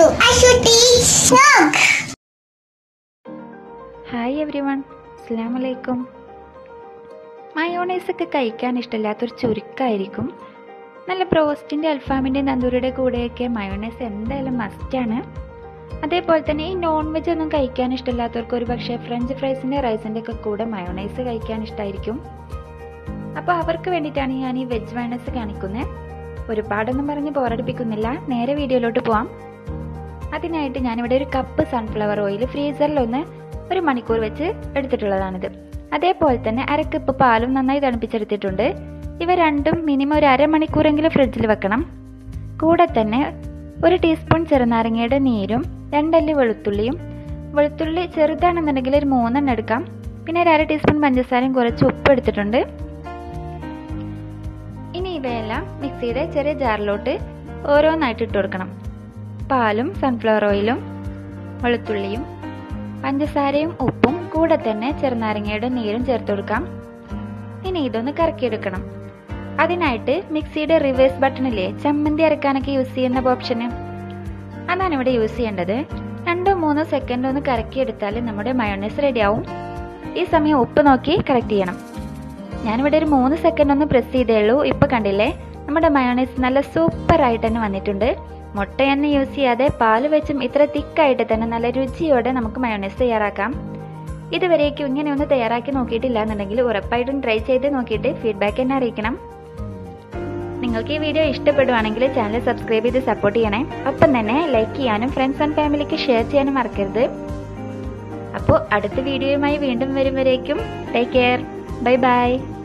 I should eat smoke. Hi everyone അസ്സാം വലൈക്കും mayonnaise ഒക്കെ കഴിക്കാൻ ഇഷ്ടമില്ലാത്തൊരു ചുരുക്കമായിരിക്കും നല്ല ബ്രോസ്റ്റിൻ്റെ അൽഫാമിൻ്റെ നന്ദൂരിയുടെ കൂടെയൊക്കെ മയോണൈസ് എന്തായാലും മസ്റ്റാണ് അതേപോലെ തന്നെ ഈ നോൺ വെജ് ഒന്നും കഴിക്കാൻ ഇഷ്ടമില്ലാത്തവർക്ക് ഒരു പക്ഷേ ഫ്രഞ്ച് ഫ്രൈസിൻ്റെ റൈസിൻ്റെ ഒക്കെ കൂടെ മയോണൈസ് കഴിക്കാൻ ഇഷ്ടമായിരിക്കും അപ്പോൾ അവർക്ക് വേണ്ടിയിട്ടാണ് ഞാൻ ഈ വെജ് മയോണൈസ് കാണിക്കുന്നത് ഒരുപാടൊന്നും പറഞ്ഞ് ബോറടിപ്പിക്കുന്നില്ല നേരെ വീഡിയോയിലോട്ട് പോവാം അതിനായിട്ട് ഞാനിവിടെ ഒരു കപ്പ് സൺഫ്ലവർ ഓയിൽ ഫ്രീസറിലൊന്ന് ഒരു മണിക്കൂർ വെച്ച് എടുത്തിട്ടുള്ളതാണിത് അതേപോലെ തന്നെ അര കപ്പ് പാലും നന്നായി തണുപ്പിച്ചെടുത്തിട്ടുണ്ട് ഇവ രണ്ടും മിനിമം ഒരു അരമണിക്കൂറെങ്കിലും ഫ്രിഡ്ജിൽ വെക്കണം കൂടെ തന്നെ ഒരു ടീസ്പൂൺ ചെറുനാരങ്ങയുടെ നീരും രണ്ടല്ലി വെളുത്തുള്ളിയും വെളുത്തുള്ളി ചെറുതാണെന്നുണ്ടെങ്കിൽ ഒരു മൂന്നെണ്ണം എടുക്കാം പിന്നെ ഒരു അര ടീസ്പൂൺ പഞ്ചസാരയും കുറച്ച് ഉപ്പ് എടുത്തിട്ടുണ്ട് ഇനി ഇവയെല്ലാം മിക്സിയുടെ ചെറിയ ജാറിലോട്ട് ഓരോന്നായിട്ട് ഇട്ട് കൊടുക്കണം പാലും സൺഫ്ലവർ ഓയിലും വെളുത്തുള്ളിയും പഞ്ചസാരയും ഉപ്പും കൂടെ തന്നെ ചെറുനാരങ്ങയുടെ നീരും ചേർത്ത് കൊടുക്കാം ഇനി ഇതൊന്ന് കറക്കിയെടുക്കണം അതിനായിട്ട് മിക്സിയുടെ റിവേഴ്സ് ബട്ടണിലെ ചമ്മന്തി അരക്കാനൊക്കെ യൂസ് ചെയ്യുന്ന ഓപ്ഷന് അതാണ് ഇവിടെ യൂസ് ചെയ്യേണ്ടത് രണ്ടോ മൂന്നോ സെക്കൻഡ് ഒന്ന് കറക്കിയെടുത്താൽ നമ്മുടെ മയോണൈസ് റെഡിയാവും ഈ സമയം ഉപ്പ് നോക്കി കറക്റ്റ് ചെയ്യണം ഞാനിവിടെ ഒരു മൂന്ന് സെക്കൻഡ് ഒന്ന് പ്രസ് ചെയ്തേ ഉള്ളൂ ഇപ്പൊ കണ്ടില്ലേ നമ്മുടെ മയോണൈസ് നല്ല സൂപ്പർ ആയിട്ട് തന്നെ വന്നിട്ടുണ്ട് മുട്ടയൊന്നും യൂസ് ചെയ്യാതെ പാല് വെച്ചും ഇത്ര തിക്കായിട്ട് തന്നെ നല്ല രുചിയോടെ നമുക്ക് മയോണൈസ് തയ്യാറാക്കാം ഇതുവരേക്കും ഇങ്ങനെ ഒന്ന് തയ്യാറാക്കി നോക്കിയിട്ടില്ല എന്നുണ്ടെങ്കിൽ ഉറപ്പായിട്ടും ട്രൈ ചെയ്ത് നോക്കിയിട്ട് ഫീഡ്ബാക്ക് എന്നെ അറിയിക്കണം നിങ്ങൾക്ക് ഈ വീഡിയോ ഇഷ്ടപ്പെടുവാണെങ്കിൽ ചാനൽ സബ്സ്ക്രൈബ് ചെയ്ത് സപ്പോർട്ട് ചെയ്യണേ ഒപ്പം തന്നെ ലൈക്ക് ചെയ്യാനും ഫ്രണ്ട്സ് ആൻഡ് ഫാമിലിക്ക് ഷെയർ ചെയ്യാനും മറക്കരുത് അപ്പോൾ അടുത്ത വീഡിയോയുമായി വീണ്ടും വരും വരേക്കും ടേക്ക് കെയർ ബൈ ബൈ